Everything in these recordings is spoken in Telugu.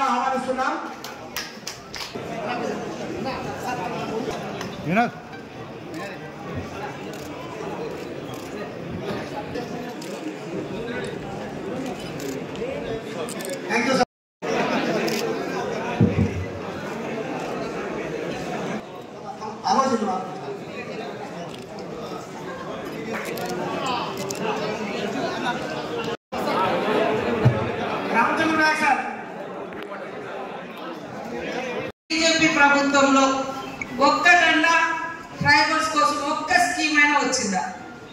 అధ్యక్షులుగా ఆహ్వానిస్తున్నాం వినోద్ థ్యాంక్ యూ సార్ ఆలోచించు రామచంద్ర నాయక్ సార్ బీజేపీ ప్రభుత్వంలో ఒక్కటన్నా ట్రైబల్స్ కోసం ఒక్క స్కీమ్ అయినా వచ్చిందా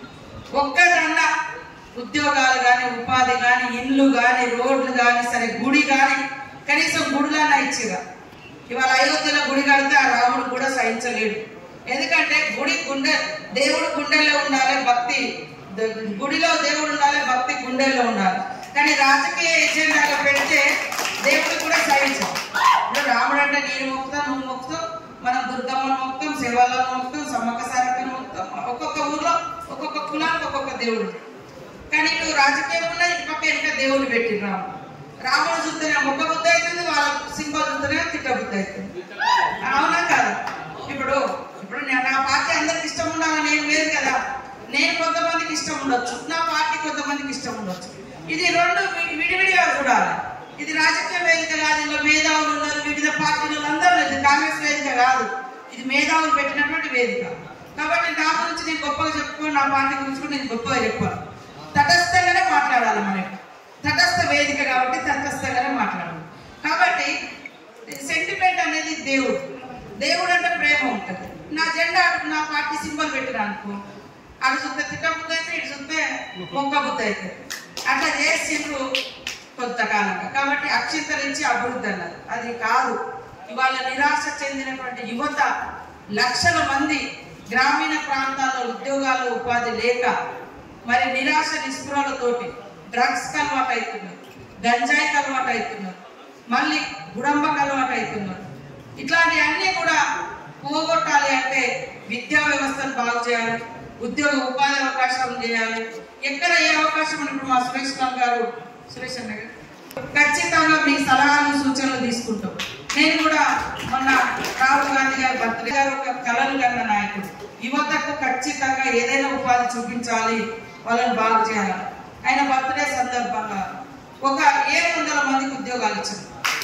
ఒక్కటన్నా ఉద్యోగాలు కానీ ఉపాధి కానీ ఇల్లు కానీ రోడ్లు కానీ సరే గుడి కానీ కనీసం గుడిలన్నా ఇచ్చిరా ఇవాళ అయోధ్యలో గుడి కడితే ఆ రాముడు కూడా సహించలేడు ఎందుకంటే గుడి గుండె దేవుడు గుండెల్లో ఉండాలి భక్తి ద- గుడిలో దేవుడు ఉండాలి భక్తి గుండెల్లో ఉండాలి కానీ రాజకీయ ఎజెండాగా పెడితే దేవుడు కూడా సహించాం ఇప్పుడు రాముడు అంటే నేను మొక్కుతాం నువ్వు మొక్కుతావు మనం దుర్గమ్మను మొక్కుతాం శివాలను మొక్కుతాం సమ్మక్క సారక్కను మొక్కుతాం ఒక్కొక్క ఊర్లో ఒక్కొక్క కులానికి ఒక్కొక్క దేవుడు కానీ ఇటు రాజకీయం ఉన్న ఇటు పక్క వెనక దేవుడు పెట్టిండు రాముడు రాముడు చూస్తేనే మొక్క బుద్ధి అవుతుంది వాళ్ళ సింబల్ చూస్తేనే తిట్ట బుద్ధి అవుతుంది అవునా కాదా ఇప్పుడు ఇప్పుడు నేను నా పార్టీ అందరికి ఇష్టం ఉండాలని ఏం లేదు కదా నేను కొంతమందికి ఇష్టం ఉండొచ్చు నా పార్టీ కొంతమందికి ఇష్టం ఉండొచ్చు ఇది రెండు వి- విడివిడిగా చూడాలి ఇది రాజకీయ వేదిక కాదు ఇందులో మేధావులు ఉన్నారు వివిధ పార్టీలు అందరూ లేదు కాంగ్రెస్ వేదిక కాదు ఇది మేధావులు పెట్టినటువంటి వేదిక కాబట్టి నా గురించి నేను గొప్పగా చెప్పుకో నా పార్టీ గురించి కూడా నేను గొప్పగా చెప్పాను తటస్థంగానే మాట్లాడాలి మనకి తటస్థ వేదిక కాబట్టి తటస్థంగానే మాట్లాడాలి కాబట్టి సెంటిమెంట్ అనేది దేవుడు దేవుడు అంటే ప్రేమ ఉంటుంది నా జెండా అటు నా పార్టీ సింబల్ పెట్టిన అనుకో అటు చూస్తే తిట్ట బుద్ధి అయితే ఇటు చూస్తే మొక్క బుద్ధి అయితే అట్లా చేసిండ్రు కొంతకాలంగా కాబట్టి అక్షింతరించి అభివృద్ధి అన్నది అది కాదు ఇవాళ నిరాశ చెందినటువంటి యువత లక్షల మంది గ్రామీణ ప్రాంతాల్లో ఉద్యోగాలు ఉపాధి లేక మరి నిరాశ నిస్పృహలతోటి డ్రగ్స్ అలవాటు అవుతున్నారు గంజాయికి అలవాటు అవుతున్నారు మళ్ళీ గుడంబకు అలవాటు అవుతున్నారు ఇట్లాంటివన్నీ కూడా పోగొట్టాలి అంటే విద్యా వ్యవస్థను బాగు చేయాలి ఉద్యోగ ఉపాధి అవకాశం చేయాలి ఎక్కడ ఏ అవకాశం ఉంది ఇప్పుడు మా సురేష్ రామ్ గారు సురేష్ అన్న గారు ఖచ్చితంగా మీ సలహాలు సూచనలు తీసుకుంటాం నేను కూడా మొన్న రాహుల్ గాంధీ గారి బర్త్డే గారు ఒక కలలు కన్న నాయకుడు యువతకు ఖచ్చితంగా ఏదైనా ఉపాధి చూపించాలి వాళ్ళని బాగు చేయాలి ఆయన బర్త్డే సందర్భంగా ఒక ఏడు వందల మందికి ఉద్యోగాలు ఇచ్చారు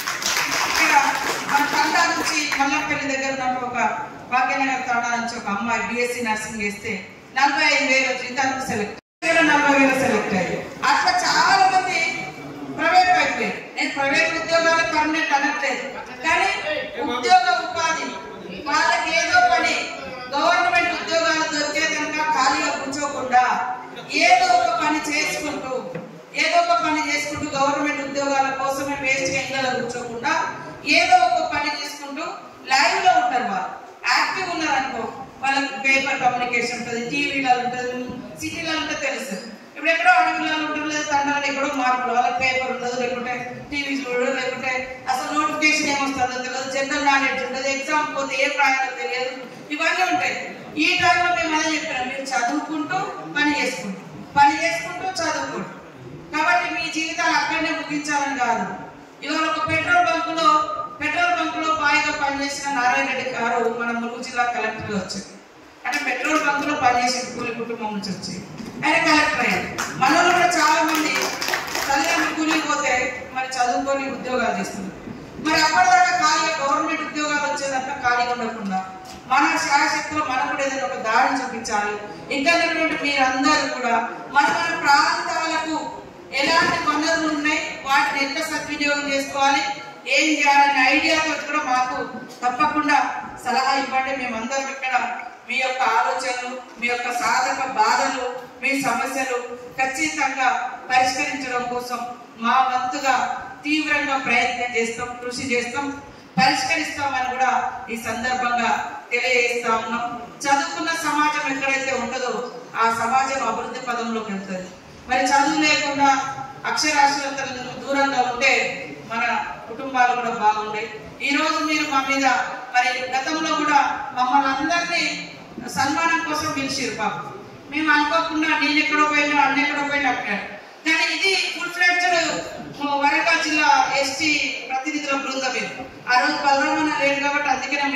ఇక్కడ మన తండా నుంచి మల్లపల్లి దగ్గర ఉన్న ఒక భాగ్యనగర్ తండా నుంచి ఒక అమ్మాయి బిఎస్సి నర్సింగ్ చేస్తే నలభై ఐదు వేల జీతాలకు సెలెక్ట్ నలభై వేల సెలెక్ట్ అయ్యారు అట్లా చాలా మంది ప్రైవేట్ అయిపోయారు నేను ప్రైవేట్ ఉద్యోగాలు పర్మనెంట్ అనట్లేదు కానీ ఉద్యోగ ఉపాధి వాళ్ళకి ఏదో పని గవర్నమెంట్ ఉద్యోగాలు దొరికే కనుక ఖాళీగా కూర్చోకుండా ఏదో ఒక పని చేసుకుంటూ ఏదో ఒక పని చేసుకుంటూ గవర్నమెంట్ ఉద్యోగాల కోసమే వేస్ట్ గా ఇళ్ళలో కూర్చోకుండా ఏదో ఒక పని చేసుకుంటూ లైవ్ లో ఉంటారు వాళ్ళు యాక్టివ్ ఉన్నారు అనుకో వాళ్ళకి పేపర్ కమ్యూనికేషన్ ఉంటుంది టీవీలలో ఉంటుంది సిటీలలో ఉంటే తెలుసు ఇప్పుడు ఎక్కడో అడవులలో ఉంటుంది లేదు తండాలు ఎక్కడో మార్పులు వాళ్ళకి పేపర్ ఉండదు లేకుంటే టీవీ చూడదు లేకుంటే అసలు నోటిఫికేషన్ ఏమొస్తుందో తెలియదు జనరల్ నాలెడ్జ్ ఉండదు ఎగ్జామ్ పోతే ఏం రాయాలో తెలియదు ఇవన్నీ ఉంటాయి ఈ టైంలో మేము అదే చెప్పినాం మీరు చదువుకుంటూ పని చేసుకుంటూ పని చేసుకుంటూ చదువుకుంటూ కాబట్టి మీ జీవితాలు అక్కడనే ముగించాలని కాదు ఇవాళ ఒక పెట్రోల్ బంకులో పెట్రోల్ బంకులో బాయిగా పనిచేసిన నారాయణ రెడ్డి గారు మన ములుగు జిల్లా కలెక్టర్ వచ్చారు అంటే పెట్రోల్ బంకులో పనిచేసిన కూలి కుటుంబం నుంచి వచ్చి ఆయన కలెక్టర్ అయ్యారు మనలో కూడా చాలా మంది తల్లిదండ్రులు కూలికి పోతే మరి చదువుకొని ఉద్యోగాలు చేస్తున్నారు మరి అప్పటిదాకా ఖాళీగా గవర్నమెంట్ ఉద్యోగాలు వచ్చేదాకా ఖాళీగా ఉండకుండా మన శాశక్తిలో మనం కూడా ఏదైనా ఒక దారి చూపించాలి ఇంకా ఉన్నటువంటి మీరందరూ కూడా మన మన ప్రాంతాలకు ఎలాంటి వనరులు ఉన్నాయి వాటిని ఎట్లా సద్వినియోగం చేసుకోవాలి ఏం చేయాలనే ఐడియాతో కూడా మాకు తప్పకుండా సలహా ఇవ్వండి మేమందరం ఇక్కడ మీ యొక్క ఆలోచనలు మీ యొక్క సాధక బాధలు మీ సమస్యలు ఖచ్చితంగా పరిష్కరించడం కోసం మా వంతుగా తీవ్రంగా ప్రయత్నం చేస్తాం కృషి చేస్తాం పరిష్కరిస్తామని కూడా ఈ సందర్భంగా తెలియజేస్తా ఉన్నాం చదువుకున్న సమాజం ఎక్కడైతే ఉంటుందో ఆ సమాజం అభివృద్ధి పదంలోకి వెళ్తుంది మరి చదువు లేకుండా అక్షరాస్యతలకు దూరంగా ఉంటే మన కుటుంబాలు కూడా బాగుంటాయి ఈ రోజు మీరు మా మీద మరి గతంలో కూడా మమ్మల్ని అందరినీ సన్మానం కోసం పిలిచిరు పాపం మేము అనుకోకుండా నేను ఎక్కడో పోయినా అన్న ఎక్కడో పోయినా అక్కడ కానీ ఇది ఫుల్ ఫ్లెడ్జ్డ్ వరంగల్ జిల్లా ఎస్టీ ప్రతినిధుల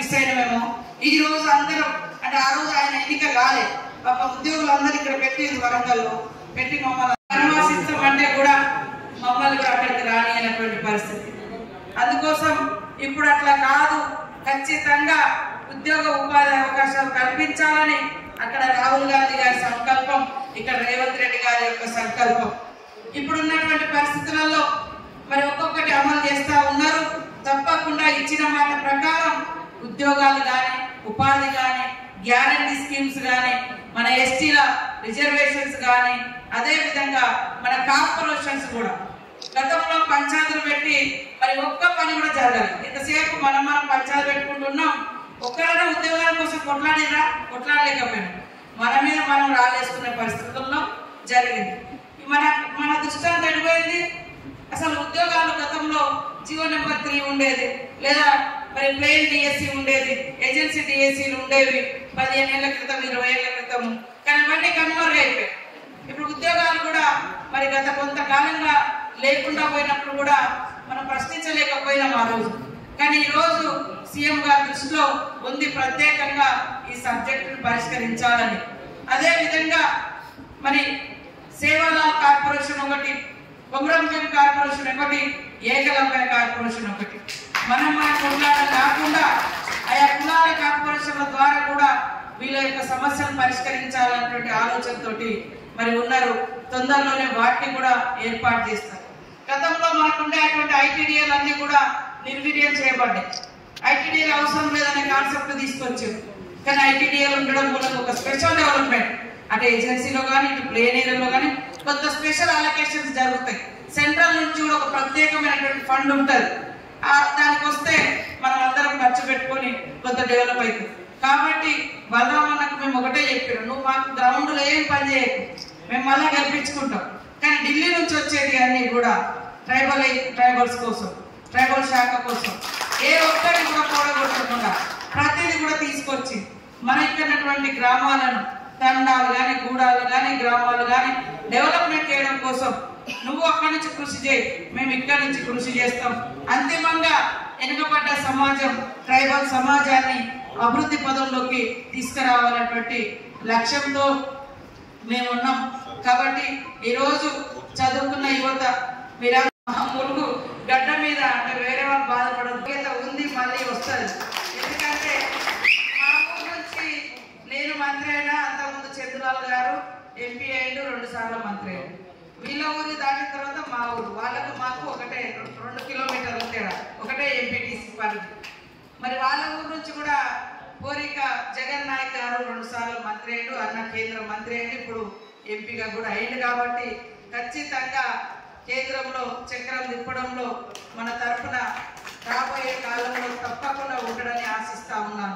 మిస్ అయినామేమో ఈ రోజు అందరం అంటే ఆ రోజు ఆయన ఎన్నిక కాలే పాప ఉద్యోగులందరూ ఇక్కడ పెట్టింది వరంగల్లో పెట్టి మమ్మల్ని పరామర్శిస్తామంటే కూడా మమ్మల్ని కూడా అక్కడికి రాని అనేటువంటి పరిస్థితి అందుకోసం ఇప్పుడు అట్లా కాదు ఖచ్చితంగా ఉద్యోగ ఉపాధి అవకాశాలు కల్పించాలని అక్కడ రాహుల్ గాంధీ గారి సంకల్పం ఇక్కడ రేవంత్ రెడ్డి గారి యొక్క సంకల్పం ఇప్పుడు ఉన్నటువంటి పరిస్థితులలో మరి ఒక్కొక్కటి అమలు చేస్తా ఉన్నారు తప్పకుండా ఇచ్చిన మాట ప్రకారం ఉద్యోగాలు కానీ ఉపాధి కానీ గ్యారంటీ స్కీమ్స్ కానీ మన ఎస్టీల రిజర్వేషన్స్ కానీ అదే విధంగా మన కార్పొరేషన్స్ కూడా గతంలో పంచాయతీలు పెట్టి మరి ఒక్క పని కూడా జరగాలి ఇంతసేపు మనం మనం పంచాయతీ పెట్టుకుంటున్నాం ఒక్కరైనా ఉద్యోగాల కోసం కొట్లాడిరా కొట్లాడలేకపోయినాం మన మీద మనం రాలేసుకునే పరిస్థితుల్లో జరిగింది మన మన దృష్టి అంతా ఎడిపోయింది అసలు ఉద్యోగాలు గతంలో జియో నెంబర్ త్రీ ఉండేది లేదా మరి ప్లేన్ డిఎస్సి ఉండేది ఏజెన్సీ డిఎస్సీలు ఉండేవి పదిహేను ఏళ్ల క్రితం ఇరవై ఏళ్ల క్రితం కానీ అవన్నీ కనుమరుగు అయిపోయాయి ఇప్పుడు ఉద్యోగాలు కూడా మరి గత కొంతకాలంగా లేకుండా పోయినప్పుడు కూడా మనం ప్రశ్నించలేకపోయినాం ఆ రోజు కానీ ఈ రోజు సీఎం గారి దృష్టిలో ఉంది ప్రత్యేకంగా ఈ సబ్జెక్టును పరిష్కరించాలని అదే విధంగా మరి సేవాలాల్ కార్పొరేషన్ ఒకటి కొమరంభీం కార్పొరేషన్ ఒకటి ఏకలవ్య కార్పొరేషన్ ఒకటి మనం మన కులాల కాకుండా ఆయా కులాల కార్పొరేషన్ల ద్వారా కూడా వీళ్ళ యొక్క సమస్యను పరిష్కరించాలన్నటువంటి ఆలోచనతోటి మరి ఉన్నారు తొందరలోనే వాటిని కూడా ఏర్పాటు చేస్తారు గతంలో మనకుండే అటువంటి ఐటీడీఎల్ అన్ని కూడా నిర్వీర్యం చేయబడ్డాయి ఐటీడీఎల్ అవసరం లేదనే కాన్సెప్ట్ తీసుకొచ్చారు కానీ ఐటీడీఎల్ ఉండడం మూలంగా ఒక స్పెషల్ డెవలప్మెంట్ అంటే ఏజెన్సీలో కానీ ఇటు ప్లేన్ ఏరియాలో కానీ కొంత స్పెషల్ అలొకేషన్స్ జరుగుతాయి సెంట్రల్ నుంచి కూడా ఒక ప్రత్యేకమైనటువంటి ఫండ్ ఉంటుంది ఆ దానికి వస్తే మనం అందరం ఖర్చు పెట్టుకొని కొంత డెవలప్ అవుతుంది కాబట్టి బలరామన్నకు మేము ఒకటే చెప్పారు నువ్వు మాకు గ్రౌండ్లో ఏం పని చేయకు మేము మళ్ళీ కల్పించుకుంటాం కానీ ఢిల్లీ నుంచి వచ్చేది అన్ని కూడా ట్రైబల్ ట్రైబల్స్ కోసం ట్రైబల్ శాఖ కోసం ఏ ఒక్కరిని కూడా కూడగొట్టకుండా ప్రతిదీ కూడా తీసుకొచ్చి మన ఇక్కడ ఉన్నటువంటి గ్రామాలను తండాలు కానీ గూడాలు కానీ గ్రామాలు కానీ డెవలప్మెంట్ చేయడం కోసం నువ్వు అక్కడి నుంచి కృషి చేయి మేము ఇక్కడి నుంచి కృషి చేస్తాం అంతిమంగా వెనుకబడ్డ సమాజం ట్రైబల్ సమాజాన్ని అభివృద్ధి పదంలోకి తీసుకురావాలన్నటువంటి లక్ష్యంతో మేమున్నాం కాబట్టి ఈరోజు చదువుకున్న యువత మీరు మురుగు గడ్డ మీద అంటే వేరే వాళ్ళు బాధపడదు గీత ఉంది మళ్ళీ వస్తుంది ఎందుకంటే మా ఊరు నుంచి నేను మంత్రి అయినా అంతకుముందు చంద్రలాల్ గారు ఎంపీ అయ్యిండు రెండు సార్లు మంత్రి అయ్యిండు వీళ్ళ ఊరి దాటిన తర్వాత మా ఊరు వాళ్ళకు మాకు ఒకటే రెండు కిలోమీటర్ల తేడా ఒకటే ఎంపీటీసీ పరిధి మరి వాళ్ళ ఊరు నుంచి కూడా కోరిక జగన్ నాయక్ గారు రెండు సార్లు మంత్రి అయ్యిండు అన్న కేంద్ర మంత్రి అయ్యిండు ఇప్పుడు ఎంపీగా కూడా అయ్యిండు కాబట్టి ఖచ్చితంగా కేంద్రంలో చక్రం తిప్పడంలో మన తరఫున రాబోయే కాలంలో తప్పకుండా ఉండడని ఆశిస్తా ఉన్నాను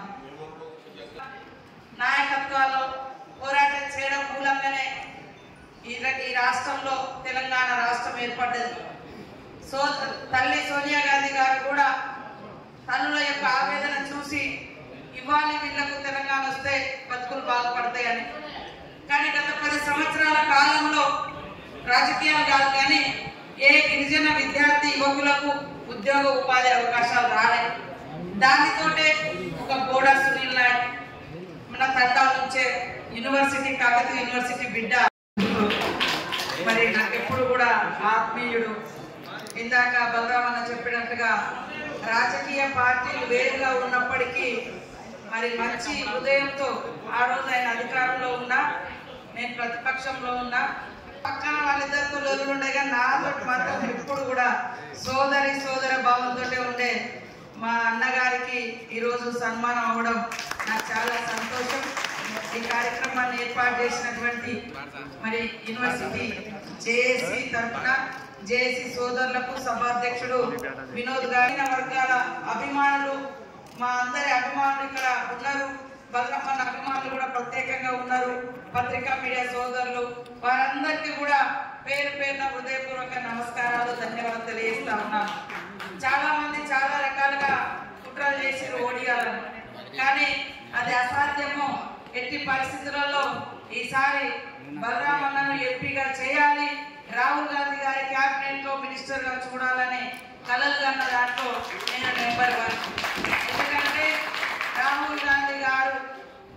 నాయకత్వాల్లో పోరాటం చేయడం మూలంగానే ఈ ర- ఈ రాష్ట్రంలో తెలంగాణ రాష్ట్రం ఏర్పడ్డది సో తల్లి సోనియా గాంధీ గారు కూడా తల్లుల యొక్క ఆవేదన చూసి ఇవ్వాలి వీళ్ళకు తెలంగాణ వస్తే బతుకులు బాగుపడతాయని కానీ గత పది సంవత్సరాల కాలంలో రాజకీయాలు కాదు కానీ ఏ గిరిజన విద్యార్థి యువకులకు ఉద్యోగ ఉపాధి అవకాశాలు రాలేదు దానితోటే ఒక బోడా సునీల్ నాయక్ మన తండాల నుంచే యూనివర్సిటీ కాకతీయ యూనివర్సిటీ బిడ్డ మరి నాకు ఎప్పుడు కూడా ఆత్మీయుడు ఇందాక బలరామన్న చెప్పినట్టుగా రాజకీయ పార్టీలు వేరుగా ఉన్నప్పటికీ మరి మంచి హృదయంతో ఆ రోజు ఆయన అధికారంలో ఉన్నా నేను ప్రతిపక్షంలో ఉన్నా పక్కన వాళ్ళిద్దరితో లొల్లులు ఉండే కానీ నాతో మాత్రం ఎప్పుడు కూడా సోదరి సోదర భావంతో ఉండే మా అన్నగారికి ఈరోజు సన్మానం అవ్వడం నాకు చాలా సంతోషం ఈ కార్యక్రమాన్ని ఏర్పాటు చేసినటువంటి మరి యూనివర్సిటీ జేఏసీ తరఫున జేఏసీ సోదరులకు సభాధ్యక్షుడు వినోద్ గారి వర్గాల అభిమానులు మా అందరి అభిమానులు ఇక్కడ ఉన్నారు బలరమ్మన్న అభిమానులు కూడా ప్రత్యేకంగా ఉన్నారు పత్రికా మీడియా సోదరులు వారందరికీ కూడా పేరు పేరున హృదయపూర్వక నమస్కారాలు ధన్యవాదాలు తెలియజేస్తా ఉన్నాను చాలా మంది చాలా రకాలుగా కుట్రలు చేసిరు ఓడియాలను కానీ అది అసాధ్యము ఎట్టి పరిస్థితులలో ఈసారి బలరామన్నను ఎంపీగా చేయాలి రాహుల్ గాంధీ గారి క్యాబినెట్ లో మినిస్టర్ గా చూడాలని కలలు కన్న దాంట్లో నేను నెంబర్ వన్ ఎందుకంటే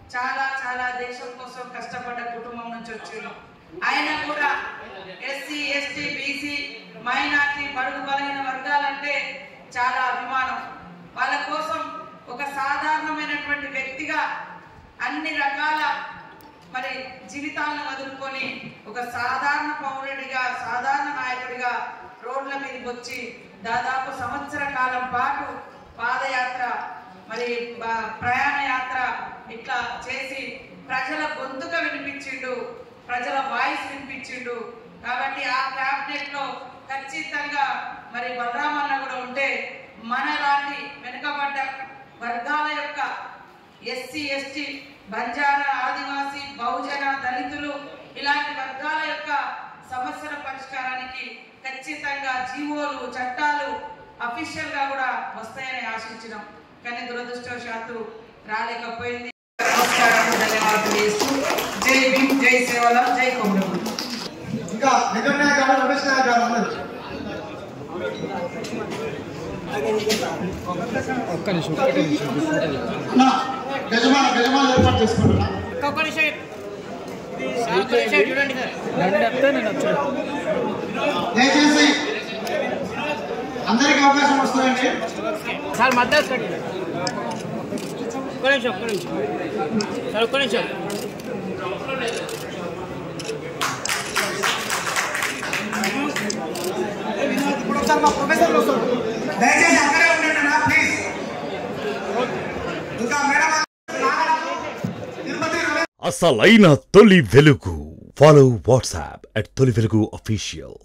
చాలా చాలా దేశం కోసం కష్టపడ్డ కుటుంబం నుంచి వచ్చిండు ఆయన కూడా ఎస్సీ ఎస్టీ బీసీ మైనార్టీ బడుగు బలహీన వర్గాలంటే చాలా అభిమానం వాళ్ళ కోసం ఒక సాధారణమైనటువంటి వ్యక్తిగా అన్ని రకాల మరి జీవితాలను వదులుకొని ఒక సాధారణ పౌరుడిగా సాధారణ నాయకుడిగా రోడ్ల మీదకి వచ్చి దాదాపు సంవత్సర కాలం పాటు పాదయాత్ర మరి బ- ప్రయాణ యాత్ర ఇట్లా చేసి ప్రజల గొంతుక వినిపించిండు ప్రజల వాయిస్ వినిపించిండు కాబట్టి ఆ క్యాబినెట్ లో ఖచ్చితంగా మరి బలరామన్న కూడా ఉంటే మనలాంటి వెనుకబడ్డ వర్గాల యొక్క ఎస్సీ ఎస్టీ బంజారా ఆదివాసీ బహుజన దళితులు ఇలాంటి వర్గాల యొక్క సమస్యల పరిష్కారానికి ఖచ్చితంగా జీవోలు చట్టాలు అఫీషియల్ గా కూడా వస్తాయని ఆశించినాం కానీ దురదృష్టవశాత్తు రాలేకపోయింది నమస్కారం ధన్యవాదాలు చేస్తూ జై భీమ్ జై సేవలం జై కొమరగుండు ఇంకా వెంకట నాయక్ గారు రమేష్ నాయక్ గారు అందరు ఒక్క నిమిషం ఒక్క నిమిషం కూర్చుంటుంది నా గజమాన గజమాన ఏర్పాటు చేసుకుంటున్నా ఒక్క నిమిషం ఒక్క నిమిషం చూడండి సార్ నన్ను చెప్తే నేను వచ్చాను దయచేసి అందరికి అవకాశం వస్తుందండి సార్ మద్దతు కట్టి ఒక్క నిమిషం ఒక్క నిమిషం సార్ ఒక్క నిమిషం దయచేసి అక్కడే ఉండండి నా ప్లీజ్ ఇంకా మేడం తిరుపతి రమేష్ అసలైన తొలి వెలుగు ఫాలో వాట్సాప్ అట్ తొలి వెలుగు అఫీషియల్